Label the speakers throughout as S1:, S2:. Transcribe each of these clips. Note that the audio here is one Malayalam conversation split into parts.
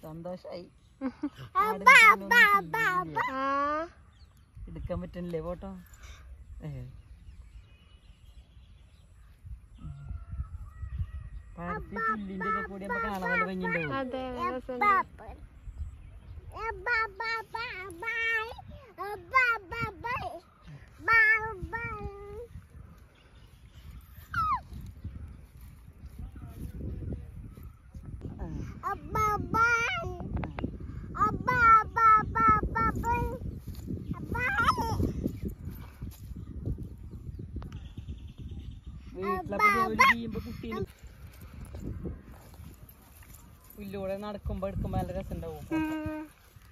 S1: സന്തോഷായി
S2: ആ
S1: എടുക്കാൻ പറ്റണില്ലേ ഫോട്ടോ പാടത്തി പുല്ലിന്റെ ഒക്കെ കൂടി നമുക്ക് കാണാൻ നല്ല ഭംഗിണ്ടാവും
S2: അതെ രസമുണ്ട്
S1: വീട്ടിലൊക്കെ ജോലി ചെയ്യുമ്പോ കുട്ടീന് പുല്ലൂടെ നടക്കുമ്പോ എടുക്കുമ്പോ നല്ല രസമുണ്ടാവും
S2: ഉം.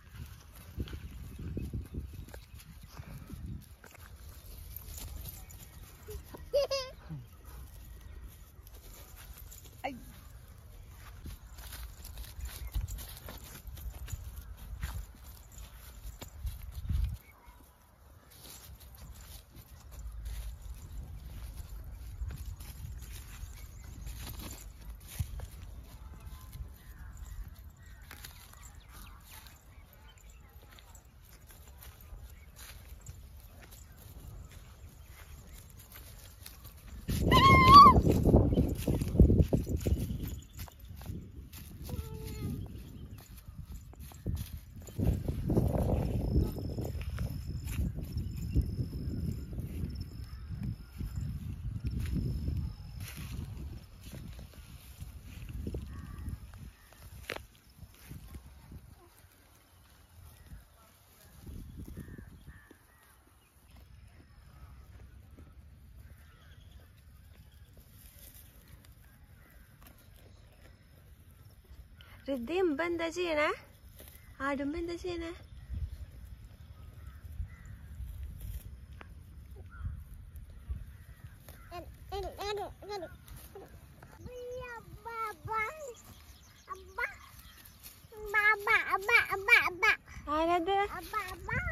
S2: റിദ്ധി ഇമ്പ എന്താ ചെയ്യണേ ആടുമ്പോ എന്താ ചെയ്യണേ ആരത്